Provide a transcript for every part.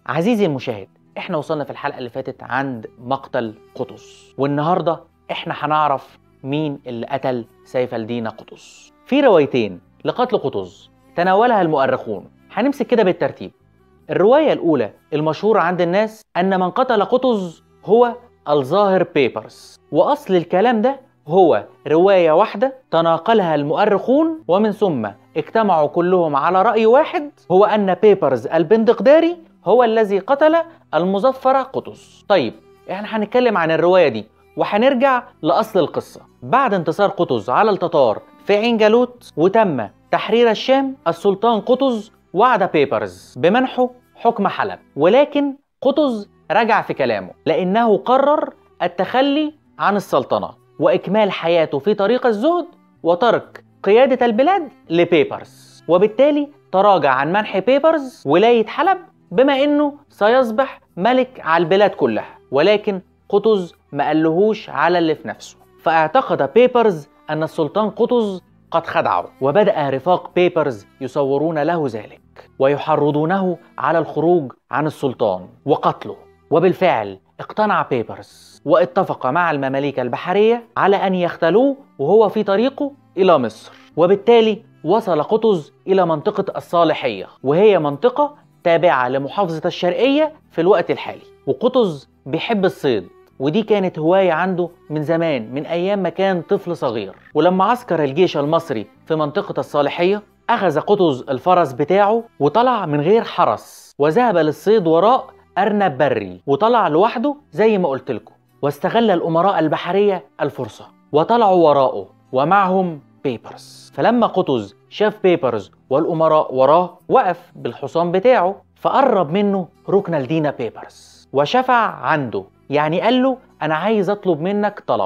عزيزي المشاهد احنا وصلنا في الحلقة اللي فاتت عند مقتل قطز والنهاردة احنا هنعرف مين اللي قتل سيف الدين قطز في روايتين لقتل قطز تناولها المؤرخون هنمسك كده بالترتيب الرواية الأولى المشهورة عند الناس أن من قتل قطز هو الظاهر بيبرز وأصل الكلام ده هو رواية واحدة تناقلها المؤرخون ومن ثم اجتمعوا كلهم على رأي واحد هو أن بيبرز البندقداري هو الذي قتل المظفر قطز طيب احنا هنتكلم عن الرواية دي وهنرجع لأصل القصة بعد انتصار قطز على التتار في عين جالوت وتم تحرير الشام السلطان قطز وعد بيبرز بمنحه حكم حلب ولكن قطز رجع في كلامه لأنه قرر التخلي عن السلطنة وإكمال حياته في طريق الزهد وترك قيادة البلاد لبيبرز وبالتالي تراجع عن منح بيبرز ولاية حلب بما انه سيصبح ملك على البلاد كلها ولكن قطز ما قالهوش على اللي في نفسه فاعتقد بيبرز ان السلطان قطز قد خدعه وبدأ رفاق بيبرز يصورون له ذلك ويحرضونه على الخروج عن السلطان وقتله وبالفعل اقتنع بيبرز واتفق مع المماليك البحرية على أن يختلوه وهو في طريقه إلى مصر وبالتالي وصل قطز إلى منطقة الصالحية وهي منطقة تابعة لمحافظة الشرقية في الوقت الحالي وقطز بيحب الصيد ودي كانت هواية عنده من زمان من أيام ما كان طفل صغير ولما عسكر الجيش المصري في منطقة الصالحية أخذ قطز الفرس بتاعه وطلع من غير حرس وذهب للصيد وراء أرنب بري وطلع لوحده زي ما قلت لكم واستغل الأمراء البحرية الفرصة وطلعوا وراءه ومعهم بيبرز فلما قطز شاف بيبرز والأمراء وراه وقف بالحصان بتاعه فقرب منه ركن الدينا بيبرز وشفع عنده يعني قال له أنا عايز أطلب منك طلب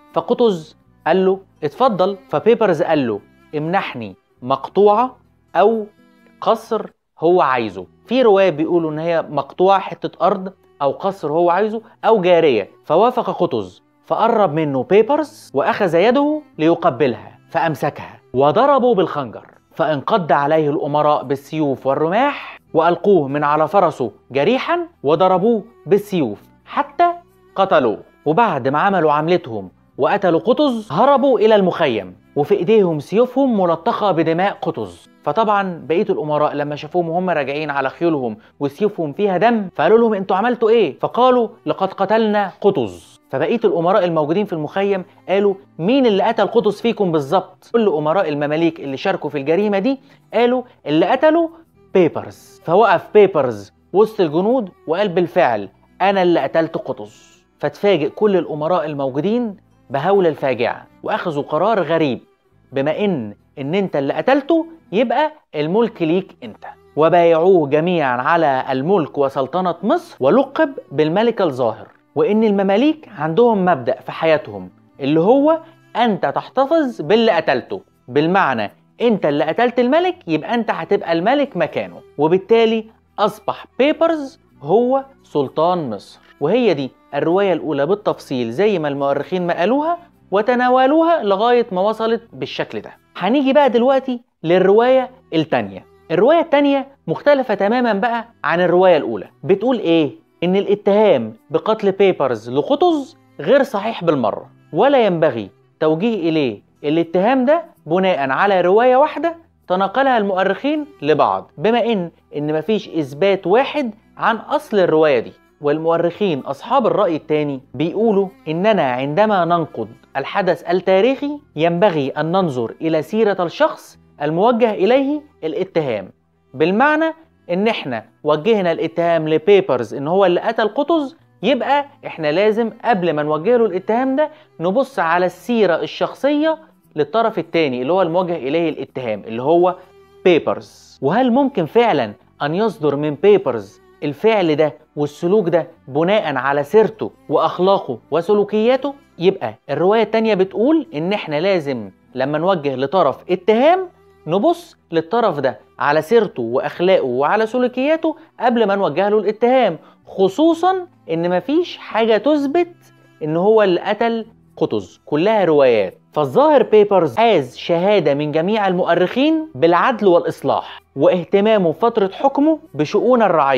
فقطز قال له اتفضل فبيبرز قال له امنحني مقطوعة أو قصر هو عايزه في رواية بيقولوا إن هي مقطوعة حتة أرض أو قصر هو عايزه أو جارية فوافق قطز فقرب منه بيبرز وأخذ يده ليقبلها فأمسكها وضربوا بالخنجر فانقض عليه الأمراء بالسيوف والرماح وألقوه من على فرسه جريحا وضربوه بالسيوف حتى قتلوه وبعد ما عملوا عملتهم وقتلوا قطز هربوا إلى المخيم وفي إيديهم سيوفهم ملطخة بدماء قطز فطبعا بقيه الامراء لما شافوهم وهم راجعين على خيولهم وسيوفهم فيها دم فقالوا لهم انتوا عملتوا ايه فقالوا لقد قتلنا قطز فبقيه الامراء الموجودين في المخيم قالوا مين اللي قتل قطز فيكم بالظبط كل امراء المماليك اللي شاركوا في الجريمه دي قالوا اللي قتلوا بيبرز فوقف بيبرز وسط الجنود وقال بالفعل انا اللي قتلت قطز فتفاجئ كل الامراء الموجودين بهول الفاجعه واخذوا قرار غريب بما ان ان انت اللي قتلته يبقى الملك ليك انت وبايعوه جميعا على الملك وسلطنة مصر ولقب بالملك الظاهر وان المماليك عندهم مبدأ في حياتهم اللي هو انت تحتفظ باللي قتلته بالمعنى انت اللي قتلت الملك يبقى انت هتبقى الملك مكانه وبالتالي اصبح بيبرز هو سلطان مصر وهي دي الرواية الأولى بالتفصيل زي ما المؤرخين ما قالوها وتناولوها لغاية ما وصلت بالشكل ده هنيجي بقى دلوقتي للرواية التانية الرواية التانية مختلفة تماما بقى عن الرواية الأولى بتقول إيه؟ إن الاتهام بقتل بيبرز لقطز غير صحيح بالمرة ولا ينبغي توجيه إليه الاتهام ده بناء على رواية واحدة تناقلها المؤرخين لبعض بما إن إن مفيش إثبات واحد عن أصل الرواية دي والمؤرخين أصحاب الرأي الثاني بيقولوا إننا عندما ننقد الحدث التاريخي ينبغي أن ننظر إلى سيرة الشخص الموجه إليه الاتهام بالمعنى إن إحنا وجهنا الاتهام لبيبرز إن هو اللي قتل قطز يبقى إحنا لازم قبل ما نوجه له الاتهام ده نبص على السيرة الشخصية للطرف الثاني اللي هو الموجه إليه الاتهام اللي هو بيبرز وهل ممكن فعلا أن يصدر من بيبرز الفعل ده والسلوك ده بناء على سيرته واخلاقه وسلوكياته يبقى الروايه التانيه بتقول ان احنا لازم لما نوجه لطرف اتهام نبص للطرف ده على سيرته واخلاقه وعلى سلوكياته قبل ما نوجه له الاتهام خصوصا ان مفيش حاجه تثبت ان هو اللي قتل قطز كلها روايات فالظاهر بيبرز عاز شهادة من جميع المؤرخين بالعدل والإصلاح واهتمامه فترة حكمه بشؤون الرعية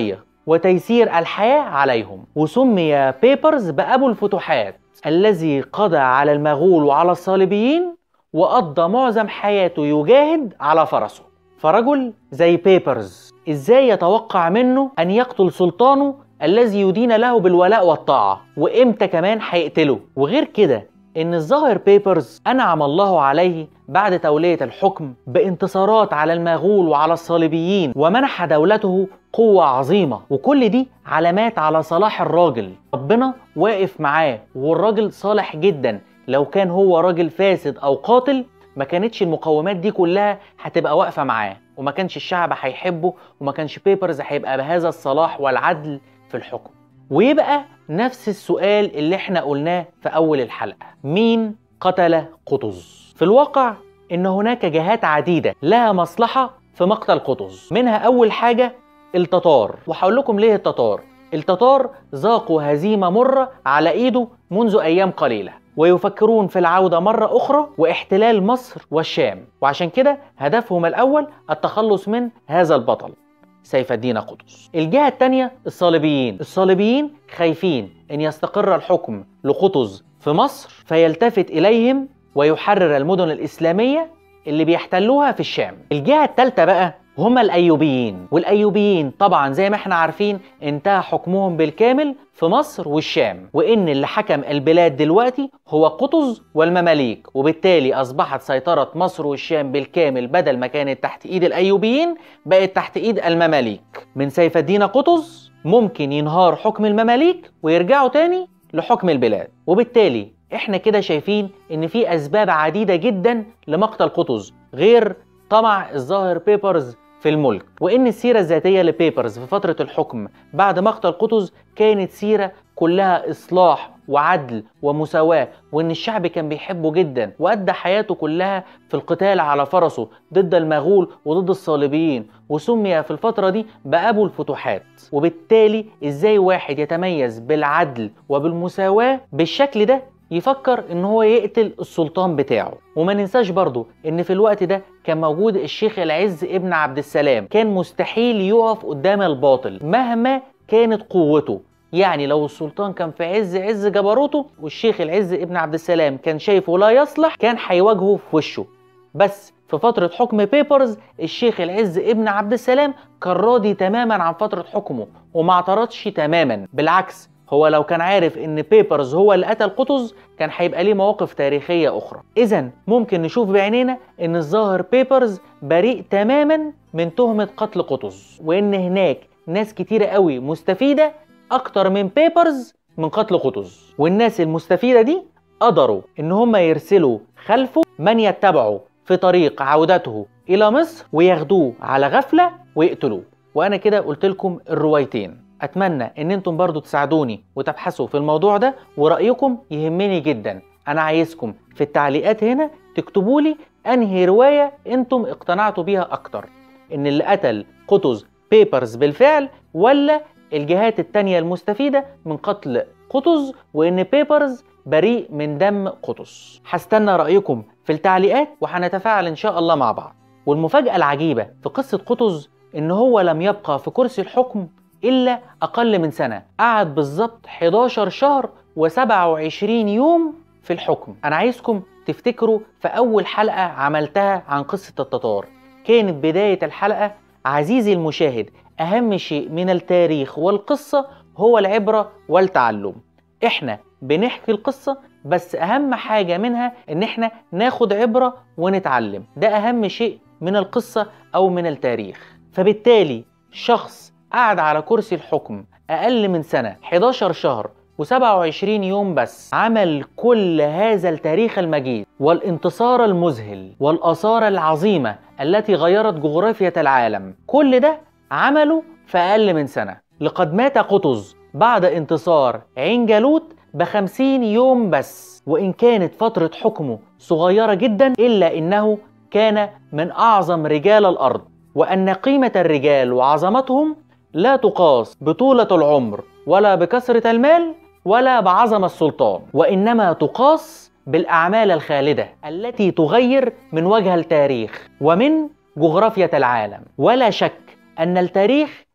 وتيسير الحياة عليهم وسمي بيبرز بأبو الفتوحات الذي قضى على المغول وعلى الصليبيين وقضى معظم حياته يجاهد على فرسه فرجل زي بيبرز ازاي يتوقع منه ان يقتل سلطانه الذي يدين له بالولاء والطاعة وامتى كمان هيقتله وغير كده ان الظاهر بيبرز انعم الله عليه بعد تولية الحكم بانتصارات على المغول وعلى الصليبيين ومنح دولته قوة عظيمة وكل دي علامات على صلاح الراجل ربنا واقف معاه والراجل صالح جدا لو كان هو راجل فاسد او قاتل ما كانتش المقومات دي كلها هتبقى واقفة معاه وما كانش الشعب هيحبه وما كانش بيبرز هيبقى بهذا الصلاح والعدل في الحكم ويبقى نفس السؤال اللي احنا قلناه في اول الحلقة مين قتل قطز في الواقع ان هناك جهات عديدة لها مصلحة في مقتل قطز منها اول حاجة التتار وهقول لكم ليه التتار التتار ذاقوا هزيمة مرة على ايده منذ ايام قليلة ويفكرون في العودة مرة أخرى واحتلال مصر والشام وعشان كده هدفهم الأول التخلص من هذا البطل سيف الدين قطز الجهة الثانية الصليبيين الصليبيين خايفين أن يستقر الحكم لقطز في مصر فيلتفت إليهم ويحرر المدن الإسلامية اللي بيحتلوها في الشام الجهة الثالثة بقى هم الأيوبيين والأيوبيين طبعا زي ما احنا عارفين انتهى حكمهم بالكامل في مصر والشام وإن اللي حكم البلاد دلوقتي هو قطز والمماليك وبالتالي أصبحت سيطرة مصر والشام بالكامل بدل ما كانت تحت إيد الأيوبيين بقت تحت إيد المماليك من سيف الدين قطز ممكن ينهار حكم المماليك ويرجعوا تاني لحكم البلاد وبالتالي احنا كده شايفين ان في اسباب عديدة جدا لمقتل قطز غير طمع الظاهر بيبرز في الملك وان السيره الذاتيه لبيبرز في فتره الحكم بعد مقتل قطز كانت سيره كلها اصلاح وعدل ومساواه وان الشعب كان بيحبه جدا وادى حياته كلها في القتال على فرسه ضد المغول وضد الصليبيين وسمي في الفتره دي بابو الفتوحات وبالتالي ازاي واحد يتميز بالعدل وبالمساواه بالشكل ده يفكر ان هو يقتل السلطان بتاعه وما ننساش برضو ان في الوقت ده كان موجود الشيخ العز ابن عبد السلام كان مستحيل يقف قدام الباطل مهما كانت قوته يعني لو السلطان كان في عز عز جبروته والشيخ العز ابن عبد السلام كان شايفه لا يصلح كان هيواجهه في وشه بس في فترة حكم بيبرز الشيخ العز ابن عبد السلام كان راضي تماما عن فترة حكمه وما اعترضش تماما بالعكس هو لو كان عارف ان بيبرز هو اللي قتل قطز كان هيبقى ليه مواقف تاريخيه اخرى اذا ممكن نشوف بعينينا ان الظاهر بيبرز بريء تماما من تهمه قتل قطز وان هناك ناس كتيره قوي مستفيده اكتر من بيبرز من قتل قطز والناس المستفيده دي قدروا ان هم يرسلوا خلفه من يتبعه في طريق عودته الى مصر وياخدوه على غفله ويقتلوه وانا كده قلت لكم الروايتين اتمنى ان انتم برضو تساعدوني وتبحثوا في الموضوع ده ورأيكم يهمني جدا انا عايزكم في التعليقات هنا تكتبوا لي انهي رواية انتم اقتنعتوا بيها اكتر ان اللي قتل قطز بيبرز بالفعل ولا الجهات التانية المستفيدة من قتل قطز وان بيبرز بريء من دم قطز هستنى رأيكم في التعليقات وهنتفاعل ان شاء الله مع بعض والمفاجأة العجيبة في قصة قطز ان هو لم يبقى في كرسي الحكم إلا أقل من سنة قعد بالظبط 11 شهر و27 يوم في الحكم أنا عايزكم تفتكروا في أول حلقة عملتها عن قصة التتار كانت بداية الحلقة عزيزي المشاهد أهم شيء من التاريخ والقصة هو العبرة والتعلم إحنا بنحكي القصة بس أهم حاجة منها إن إحنا ناخد عبرة ونتعلم ده أهم شيء من القصة أو من التاريخ فبالتالي شخص قعد على كرسي الحكم أقل من سنة 11 شهر و27 يوم بس عمل كل هذا التاريخ المجيد والانتصار المذهل والآثار العظيمة التي غيرت جغرافية العالم كل ده عمله في أقل من سنة لقد مات قطز بعد انتصار عين جالوت بخمسين يوم بس وإن كانت فترة حكمه صغيرة جدا إلا إنه كان من أعظم رجال الأرض وأن قيمة الرجال وعظمتهم لا تقاس بطولة العمر ولا بكثرة المال ولا بعظمة السلطان وإنما تقاس بالأعمال الخالدة التي تغير من وجه التاريخ ومن جغرافية العالم ولا شك أن التاريخ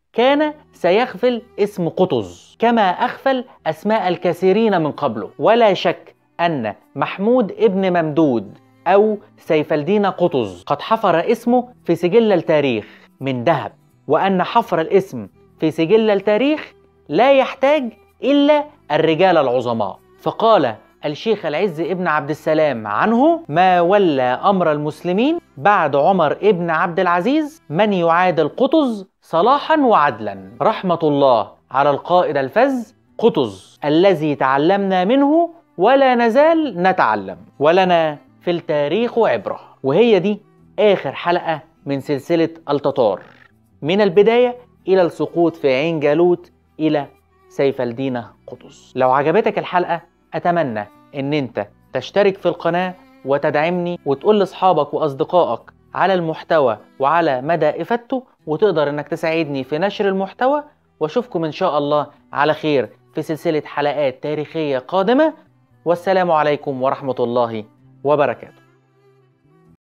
كان سيغفل اسم قطز كما أغفل أسماء الكثيرين من قبله ولا شك أن محمود ابن ممدود أو سيف الدين قطز قد حفر اسمه في سجل التاريخ من ذهب وأن حفر الاسم في سجل التاريخ لا يحتاج إلا الرجال العظماء فقال الشيخ العز ابن عبد السلام عنه ما ولى أمر المسلمين بعد عمر ابن عبد العزيز من يعادل قطز صلاحا وعدلا رحمة الله على القائد الفز قطز الذي تعلمنا منه ولا نزال نتعلم ولنا في التاريخ عبرة وهي دي آخر حلقة من سلسلة التتار من البداية إلى السقوط في عين جالوت إلى سيف الدين قطز لو عجبتك الحلقة أتمنى إن أنت تشترك في القناة وتدعمني وتقول لأصحابك وأصدقائك على المحتوى وعلى مدى إفادته وتقدر إنك تساعدني في نشر المحتوى وأشوفكم إن شاء الله على خير في سلسلة حلقات تاريخية قادمة والسلام عليكم ورحمة الله وبركاته